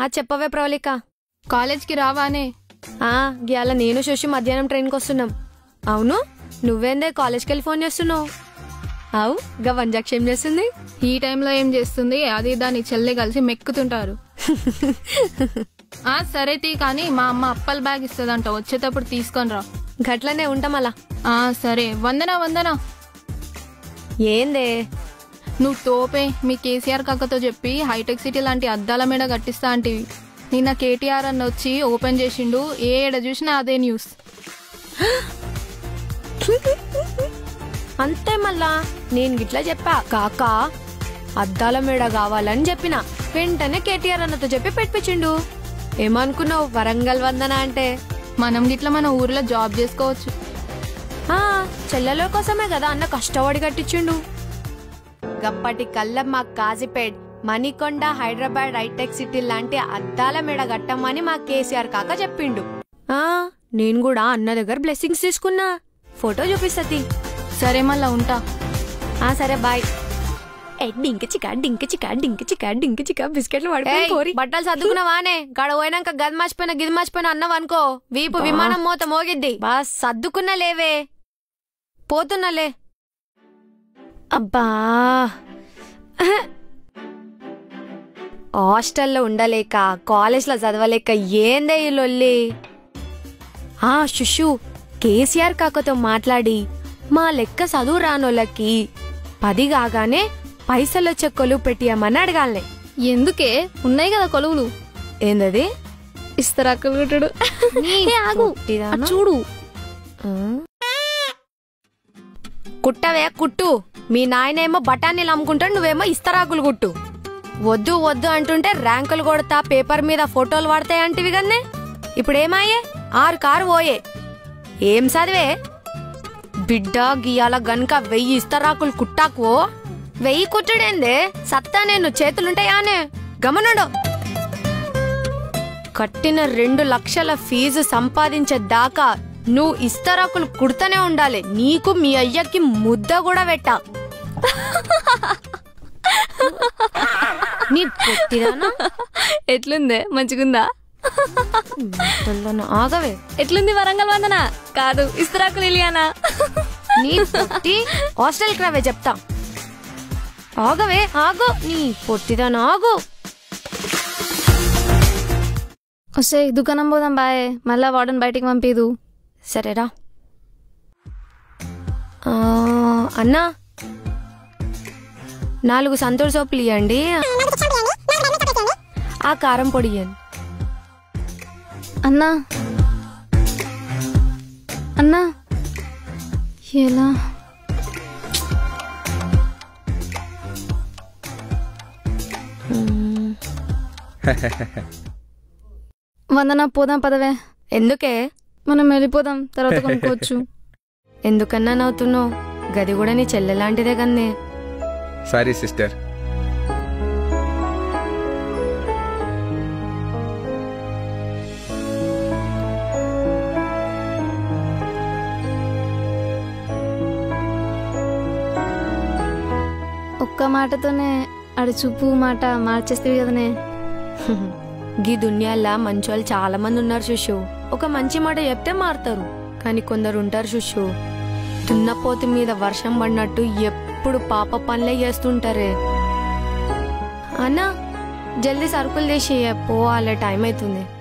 చెప్పవే ప్రవళిక కాలేజ్కి రావానే ఆ ఇవాళ నేను శశి మధ్యాహ్నం ట్రైన్కి వస్తున్నాం అవును నువ్వేందే కాలేజ్కి వెళ్ళి ఫోన్ చేస్తున్నావు అవు గా వంజాక్షి ఏం చేస్తుంది ఈ టైంలో ఏం చేస్తుంది అది దాని చెల్లె కలిసి మెక్కుతుంటారు ఆ సరే తీ కానీ మా అమ్మ అప్పల్ బ్యాగ్ ఇస్తుందంట వచ్చేటప్పుడు తీసుకొని రా గట్లనే ఉంటాం అలా ఆ సరే వందనా వందనా ఏందే నువ్వు తోపే మీ కేసీఆర్ కాకతో చెప్పి హైటెక్ సిటీ లాంటి అద్దాల మీద కట్టిస్తా అంటివి నిన్న కేటీఆర్ అన్న వచ్చి ఓపెన్ చేసిండు ఏ ఏడ చూసినా అదే న్యూస్ అంతే మళ్ళా నేను గిట్లా చెప్పా కాకా అద్దాల మేడ కావాలని చెప్పిన వెంటనే కేటీఆర్ అన్నతో చెప్పి పెట్టించిండు ఏమనుకున్నావు వరంగల్ వందన అంటే మనం గిట్ల మన ఊర్లో జాబ్ చేసుకోవచ్చు ఆ చెల్లెల కోసమే కదా అన్న కష్టపడి కట్టించిండు గప్పటి కళ్ళం మా కాజీపేట్ మణికొండ హైదరాబాద్ హైటెక్ సిటీ లాంటి అద్దాల మేడ కట్టమని మా కేసీఆర్ కాక చెప్పిండు ఆ నేను కూడా అన్న దగ్గర బ్లెస్సింగ్స్ తీసుకున్నా ఫోటో చూపిస్తది సరే మళ్ళా ఉంటా ఆ సరే బాయ్ ఏ డింక చిక డింక చిక డింక చిక డింక చిక బిస్కెట్లు పడుకొని కోరి బట్టలు సర్దుకున్నావానే గడ పోయినాక గది మర్చిపోయినా గిది మర్చిపోయినా అన్నావు అనుకో వీపు విమానం మోత మోగిద్ది బా సర్దుకున్నా లేవే పోతున్నలే అబ్బా హాస్టల్లో ఉండలేక కాలేజ్లో చదవలేక ఏందే ఈ లొల్లి ఆ శుషు కేసీఆర్ కాకతో మాట్లాడి మా లెక్క చదువు రానోళ్ళకి పది కాగానే పైసలు వచ్చే కొలువు పెట్టియమని అడగాలనే ఎందుకే ఉన్నాయి కదా కొలువులు ఏందది ఇస్తరాకులు కుట్టుడు ఏ, ఆగు పొట్టిదానా? అది చూడు ఆ? కుట్టవే కుట్టు మీ నాయనేమో బఠానీలు అమ్ముకుంటాడు నువ్వేమో ఇస్తరాకులు కుట్టు వద్దు వద్దు అంటుంటే ర్యాంకులు కొడతా పేపర్ మీద ఫోటోలు పడతాయి అంటివి కన్నే ఇప్పుడు ఏమాయే ఆరు కారు పోయే ఏం చదివే బిడ్డ గియాల గనుక వెయ్యి ఇస్తరాకులు కుట్టాకో వెయ్యి కుట్టుడేందే సత్తా నేను చేతులుంటాయానే గమనుడు కట్టిన రెండు లక్షల ఫీజు సంపాదించే దాకా నువ్వు ఇస్తరాకులు కుడుతూనే ఉండాలి నీకు మీ అయ్యకి ముద్ద కూడా పెట్టా నీ పొట్టిదానా ఎట్లుందే మంచిగుందా తొందరన ఆగవే ఎట్లుంది వరంగల్ వందన కాదు ఇస్తరాకులు ఇలియానా నీ పొట్టి హాస్టల్కి రావే చెప్తా ఆగవే ఆగు నీ పొట్టిదానా ఆగు వస్తే దుకాణం పోదాం బాయ్ మళ్ళా వాడని బయటికి పంపిదు సరేరా ఆ, అన్నా నాలుగు సంతూర్ సోపులు ఇవ్వండి ఆ కారం పొడి ఇవ్వండి అన్నా అన్నా ఎలా వందన పోదాం పదవే ఎందుకే మనం వెళ్ళిపోదాం తర్వాత కొనుక్కోవచ్చు ఎందుకన్నా నవ్వుతున్నావు గది కూడా నీ చెల్లె లాంటిదే కన్నే సారీ సిస్టర్ ఒక్క మాటతోనే ఆడి చూపు మాట మార్చేస్తేవి కదనే గీ దునియాల్లో మంచోళ్ళు చాలా మంది ఉన్నారు శుషు ఒక మంచి మాట చెప్తే మారుతారు కానీ కొందరు ఉంటారు శుషు దున్నపోతు మీద వర్షం పడినట్టు ఎప్పుడు పాప పనులే చేస్తుంటారే అన్నా జల్దీ సరుకులు తీసి పోవాలే టైం అవుతుంది